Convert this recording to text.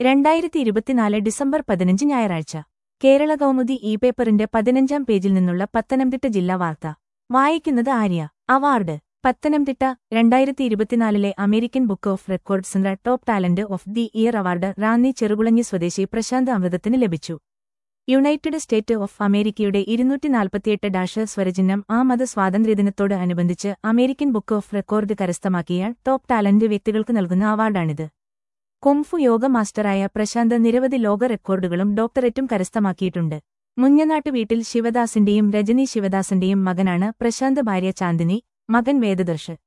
രണ്ടായിരത്തി ഇരുപത്തിനാല് ഡിസംബർ പതിനഞ്ച് ഞായറാഴ്ച കേരള കൗമുദി ഇ പേപ്പറിന്റെ പതിനഞ്ചാം പേജിൽ നിന്നുള്ള പത്തനംതിട്ട ജില്ലാ വാർത്ത വായിക്കുന്നത് ആര്യ അവാർഡ് പത്തനംതിട്ട രണ്ടായിരത്തി ഇരുപത്തിനാലിലെ അമേരിക്കൻ ബുക്ക് ഓഫ് റെക്കോർഡ്സിന്റെ top talent of the year award Ranni Cherukulanji സ്വദേശി പ്രശാന്ത് അമൃതത്തിന് ലഭിച്ചു യുണൈറ്റഡ് സ്റ്റേറ്റ് ഓഫ് അമേരിക്കയുടെ ഇരുന്നൂറ്റി നാൽപ്പത്തിയെട്ട് ഡാഷ് സ്വരചിഹ്നം ആ മത സ്വാതന്ത്ര്യദിനത്തോട് അനുബന്ധിച്ച് അമേരിക്കൻ ബുക്ക് ഓഫ് റെക്കോർഡ് കരസ്ഥമാക്കിയ ടോപ്പ് ടാലന്റ് വ്യക്തികൾക്ക് നൽകുന്ന അവാർഡാണിത് കുംഫു യോഗ മാസ്റ്ററായ പ്രശാന്ത് നിരവധി ലോക റെക്കോർഡുകളും ഡോക്ടറേറ്റും കരസ്ഥമാക്കിയിട്ടുണ്ട് മുഞ്ഞനാട്ട് വീട്ടിൽ ശിവദാസിന്റെയും രജനി ശിവദാസിന്റെയും മകനാണ് പ്രശാന്ത് ഭാര്യ ചാന്ദിനി മകൻ വേദദർശ്